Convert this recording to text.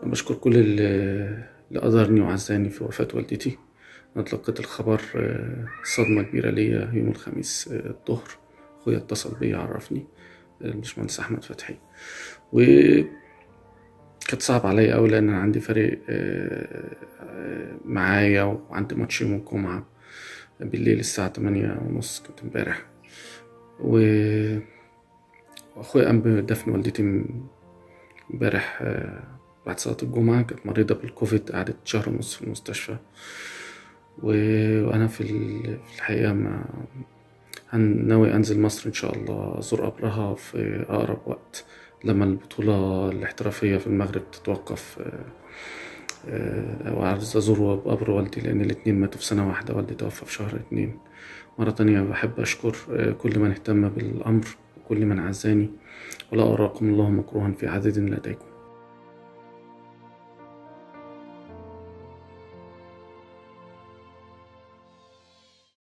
بشكر كل اللي اللي قدرني وعزاني في وفاة والدتي أنا تلقيت الخبر آه، صدمة كبيرة ليا يوم الخميس آه، الظهر أخويا اتصل بيا عرفني آه، الباشمهندس أحمد فتحي و كانت صعب عليا أوي لأن أنا عندي فريق آه، آه، معايا وعندي ماتش يوم الجمعة بالليل الساعة تمانية ونص كنت امبارح و وأخويا قام بدفن والدتي امبارح آه، بعد صلاة الجمعة كانت مريضة بالكوفيد قعدت شهر ونص في المستشفى و- وأنا في ال- في الحقيقة ما هن- ناوي أنزل مصر إن شاء الله أزور قبرها في أقرب وقت لما البطولة الاحترافية في المغرب تتوقف آه، آه، وعايز أزور قبر والدي لأن الاتنين ماتوا في سنة واحدة والدي توفى في شهر اتنين مرة تانية بحب أشكر آه، كل من اهتم بالأمر وكل من عزاني ولا أراكم الله مكروها في عدد لديكم